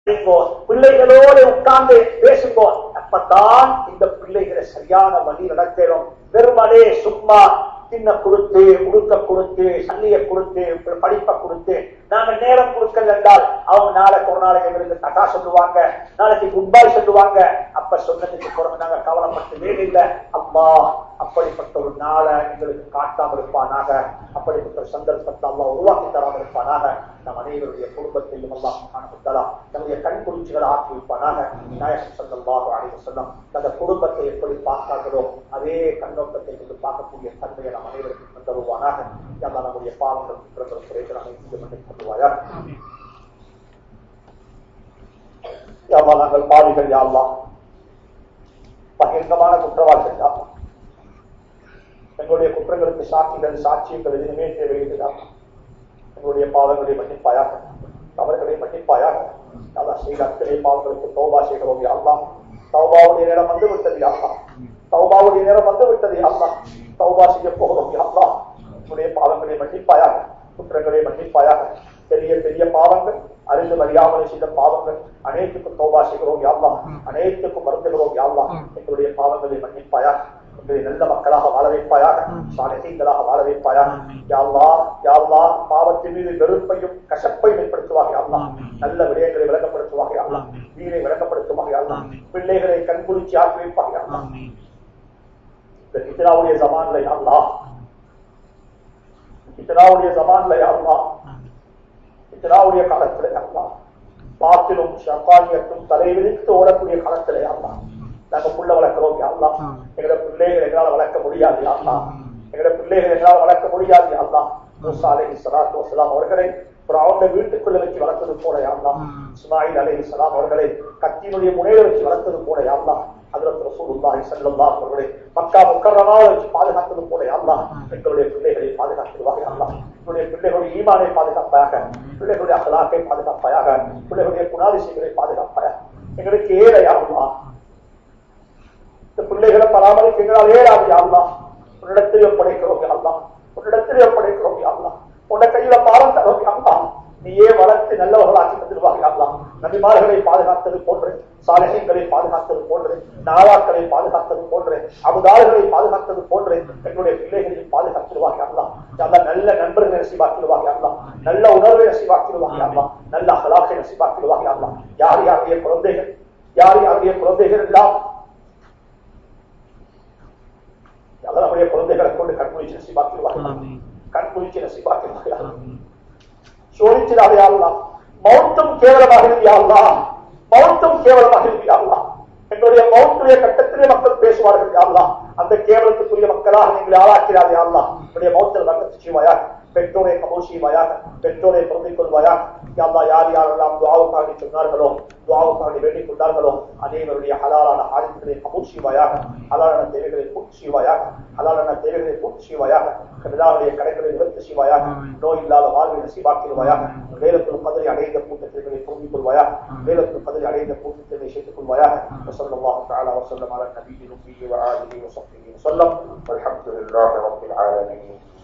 பேசுங்கோ. பிள்ளைகளோடு உட்கார்ந்து பேசுங்கோ அப்பதான் இந்த பிள்ளைகளை சரியான வழி நடக்கிறோம் வெறுமனே சும்மா தின்ன கொடுத்து உடுக்க கொடுத்து சல்லிய கொடுத்து படிப்பை கொடுத்து நாங்க நேரம் கொடுக்கல என்றால் அவங்க நாளைக்கு ஒரு நாளைக்கு எங்களுக்கு தட்டா சொல்லுவாங்க நாளைக்கு குட் பை சொல்லுவாங்க அப்ப சொன்னதுக்கு பிறகு நாங்க கவலைப்பட்டு வேலை இல்லை அம்மா அப்படிப்பட்ட ஒரு நாளை எங்களுக்கு காட்டாமல் இருப்பானாக அப்படிப்பட்ட ஒரு சந்தர்ப்பத்தை அல்லா உருவாக்கி தராமல் இருப்பானாக நம் அனைவருடைய குடும்பத்தையும் அல்லாஹ் காணப்பட்டதா நம்முடைய கண் குளிர்ச்சிகளை ஆக்கி வைப்பானாக நாயகம் சந்தல்வாக அனைவர் சொன்னோம் அந்த குடும்பத்தை எப்படி பார்த்தார்களோ அதே கண்ணோட்டத்தை கொண்டு பார்க்கக்கூடிய தன்மையை நம் அனைவருக்கும் தந்தருவானாக எல்லாம் நம்முடைய பாவங்கள் குற்றங்கள் குறைகள் அனைத்து மன்னிக் கொள்வாயா யாவா நாங்கள் பாவிகள் யாவலாம் பகிர்ந்தமான குற்றவாளிகள் யாவலாம் எங்களுடைய குற்றங்களுக்கு சாட்சிகள் சாட்சியங்கள் எதுவுமே தேவையில்லை எங்களுடைய பாவங்களை மன்னிப்பாயாக தவறுகளை மன்னிப்பாயாக அதான் செய்த அத்தனை பாவங்களுக்கு தௌபா செய்கிறோம் யாரெல்லாம் தௌபாவுடைய நேரம் வந்து விட்டது யாரெல்லாம் தௌபாவுடைய நேரம் வந்து விட்டது யாரெல்லாம் தௌபா செய்ய போகிறோம் யாரெல்லாம் உன்னுடைய பாவங்களை மன்னிப்பாயாக குற்றங்களை மன்னிப்பாயாக பெரிய பெரிய பாவங்கள் அறிந்து அறியாமல் செய்த பாவங்கள் அனைத்துக்கும் தௌபா செய்கிறோம் யாரெல்லாம் அனைத்துக்கும் மருந்துகிறோம் யாரெல்லாம் எங்களுடைய பாவங்களை மன்னிப்பாயாக எங்களை நல்ல மக்களாக வாழ வைப்பாயாக சாலைகளாக வாழ வைப்பாயாக யாழ்லா யாழ்லா பாவத்தின் மீது வெறுப்பையும் கசப்பையும் ஏற்படுத்துவாங்க யாழ்லா நல்ல விடயங்களை விளக்கப்படுத்துவாங்க யாழ்லா வீரை விளக்கப்படுத்துவாங்க யாழ்லா பிள்ளைகளை கண்குளிர்ச்சி ஆக்கி வைப்பாங்க யாழ்லா இந்த கித்ராவுடைய ஜமான்ல யாழ்லா கித்ராவுடைய ஜமான்ல யாழ்லா கித்ராவுடைய காலத்துல யாழ்லா பாத்திலும் ஷப்பானியத்தும் தலைவிரித்து ஓடக்கூடிய காலத்துல யாழ்லா நாங்க புள்ள வளர்க்கிறோம் யாழ்லா எங்களோட பிள்ளைகள் எங்களால் வளர்க்க முடியாது யாழ்லா எங்களோட பிள்ளைகள் எங்களால் வளர்க்க முடியாது யாழ்லா மூசா அலைஹி ஸலாத்து வஸலாம் அவர்களை அவருடைய வீட்டுக்குள்ள வச்சு வளர்த்தது போல யாழ்லா இஸ்மாயில் அலைஹி ஸலாம் அவர்களை கத்தியினுடைய முனையில வச்சு வளர்த்தது போல யாழ்லா ஹஜ்ரத் ரசூலுல்லாஹி ஸல்லல்லாஹு அலைஹி அவர்களை மக்கா முக்கர்ரமாவை வச்சு பாதுகாத்தது போல யாழ்லா எங்களுடைய பிள்ளைகளை பாதுகாத்துவாக யாழ்லா எங்களுடைய பிள்ளைகளுடைய ஈமானை பாதுகாப்பாயாக பிள்ளைகளுடைய அகலாக்கை பாதுகாப்பாயாக பிள்ளைகளுடைய குணாதிசயங்களை பாதுகாப்பாயாக எங்களுக்கு ஏழை யாழ்லா இந்த பிள்ளைகளை பராமரிக்க எங்களால் ஏறாது யாழ்லா உன்னிடத்தில் ஒப்படைக்கிறோம் யாழ்லா உன்னிடத்தில் ஒப்படைக்கிறோம் யாழ்லா உன்னை கையில பாலம் தரோம் யாழ்லா நீயே வளர்த்து நல்லவர்களாக்கி தந்துடுவாங்க யாழ்லா நபிமார்களை பாதுகாத்தது போன்று சாலைகளை பாதுகாத்தது போன்று நாளாக்களை பாதுகாத்தது போன்று அபுதாறுகளை பாதுகாத்தது போன்று எங்களுடைய பிள்ளைகளையும் பாதுகாத்துடுவாங்க யாழ்லா யாழ்லா நல்ல நண்பர்களை நசிவாக்கிடுவாங்க யாழ்லா நல்ல உணர்வை நசிவாக்கிடுவாங்க யாழ்லா நல்ல அகலாக்கை நசிவாக்கிடுவாங்க யாழ்லா யார் யாருடைய குழந்தைகள் யார் யாருடைய குழந்தைகள் எல்லாம் அல்லாஹ் நம்முடைய குழந்தைகளை கொண்டு கண்குளிச்சு நசிபாக்கிடுவார்கள் கண்குளிச்சு நசிபாக்கிடுவார்கள் சோதிச்சிடாதே அல்லா மௌத்தம் கேவலமாக இருந்தியா மௌத்தம் கேவலமாக இருந்தியா எங்களுடைய மௌத்துடைய கட்டத்திலே மக்கள் பேசுவார்கள் யாழ்லா அந்த கேவலத்துக்குரிய மக்களாக நீங்கள் ஆளாக்கிறாதே அல்லா என்னுடைய மௌத்தில் ரங்கத்து செய்வாயா பெற்றோரை கபூல் செய்வாயாக பெற்றோரை பொருந்திக் கொள்வாயா யாழ்லா யார் யாரெல்லாம் துவாவுக்காக சொன்னார்களோ துவாவுக்காக வேண்டிக் கொண்டார்களோ அனைவருடைய ஹலாலான ஆதித்தங்களை கபூல் செய்வாயாக ஹலாலான தேவைகளை பூர்த்தி செய்வாயாக ஹலாலான தேவைகளை பூர்த்தி செய்வாயாக எல்லாருடைய கடைகளை நிவர்த்தி செய்வாயாக நோய் இல்லாத வாழ்வை நசிவாக்கிடுவாயாக வேலத்தில் கதறி அடைந்த கூட்டத்திற்களை பொருந்திக் கொள்வாயாக வேலத்தில் கதறி அடைந்த கூட்டத்திற்களை சேர்த்துக் கொள்வாயாக وصلى الله تعالى وسلم على النبي النبي وآله وصحبه وسلم والحمد لله رب العالمين